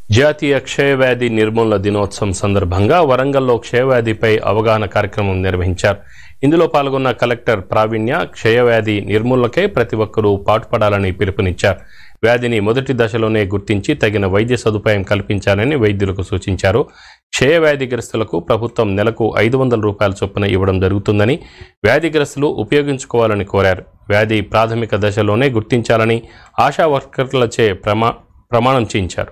జాతీయ క్షయవ్యాధి నిర్మూలన దినోత్సవం సందర్భంగా వరంగల్లో క్షయవ్యాధిపై అవగాహన కార్యక్రమం నిర్వహించారు ఇందులో పాల్గొన్న కలెక్టర్ ప్రావీణ్య క్షయవ్యాధి నిర్మూలనకై ప్రతి ఒక్కరూ పాటుపడాలని పిలుపునిచ్చారు వ్యాధిని మొదటి దశలోనే గుర్తించి తగిన వైద్య సదుపాయం కల్పించాలని వైద్యులకు సూచించారు క్షయవ్యాధిగ్రస్తులకు ప్రభుత్వం నెలకు ఐదు వందల రూపాయల చొప్పున ఇవ్వడం జరుగుతుందని వ్యాధిగ్రస్తులు ఉపయోగించుకోవాలని కోరారు వ్యాధి ప్రాథమిక దశలోనే గుర్తించాలని ఆశా వర్కర్లచే ప్రమా ప్రమాణం చేయించారు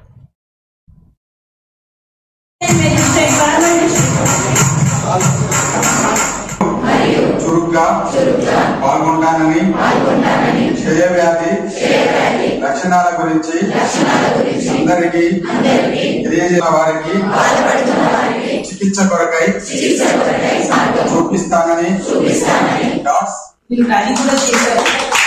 చురుగ్గా పాల్గొంటానని క్షయ వ్యాధి లక్షణాల గురించి అందరికీ తెలియజేసిన వారికి చికిత్స కొరకై చూపిస్తానని డాట్స్ మీరు ర్యాలీ కూడా చేశారు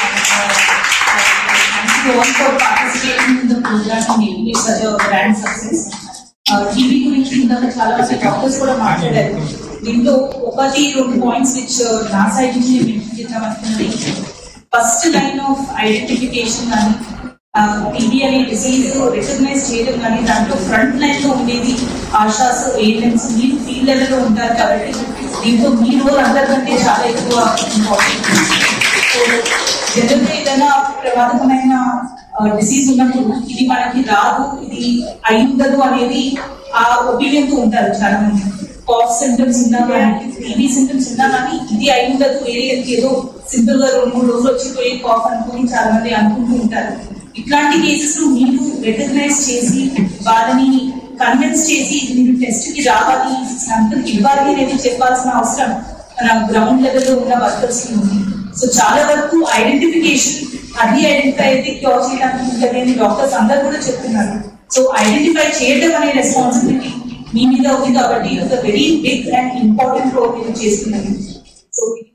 own for participating in the program it such grand success TV గురించి ఇందాక చాలా మంది డాక్టర్స్ కూడా మాట్లాడారు దీంట్లో ఒకటి రెండు పాయింట్స్ విచ్ నా సైడ్ నుంచి నేను మెన్షన్ చేద్దాం అనుకున్నది ఫస్ట్ లైన్ ఆఫ్ ఐడెంటిఫికేషన్ అని టీబీ అనే డిసీజ్ రికగ్నైజ్ చేయడం కానీ దాంట్లో ఫ్రంట్ లైన్ లో ఉండేది ఆశాస్ ఏజెంట్స్ మీరు ఫీల్డ్ లెవెల్ లో ఉంటారు కాబట్టి దీంతో మీ రోల్ అందరికంటే చాలా ఎక్కువ ఇంపార్టెంట్ జనరల్ గా ఏదైనా ప్రమాదకమైన డిసీజ్ ఉన్నప్పుడు ఇది మనకి రాదు ఇది అయి ఉండదు అనేది ఆ ఒపీనియన్ తో ఉంటారు చాలా మంది కాఫ్ సింటమ్స్ ఉన్నా కానీ టీబీ సింటమ్స్ ఉన్నా కానీ ఇది అయి ఉండదు వేరే ఏదో సింపుల్ గా రెండు మూడు రోజులు వచ్చిపోయి కాఫ్ అనుకుని చాలా మంది అనుకుంటూ ఉంటారు ఇట్లాంటి కేసెస్ మీరు రికగ్నైజ్ చేసి వాళ్ళని కన్విన్స్ చేసి మీరు టెస్ట్ కి రావాలి శాంపుల్ ఇవ్వాలి అనేది చెప్పాల్సిన అవసరం మన గ్రౌండ్ లెవెల్ లో ఉన్న వర్కర్స్ కి ఉంది సో చాలా వరకు ఐడెంటిఫికేషన్ అది ఐడెంటిఫై అయితే క్యూర్ చేయడానికి ఉంటుంది అని డాక్టర్స్ అందరు కూడా చెప్తున్నారు సో ఐడెంటిఫై చేయడం అనే రెస్పాన్సిబిలిటీ మీ మీద ఉంది కాబట్టి ఒక very big and important role మీరు చేస్తున్నారు సో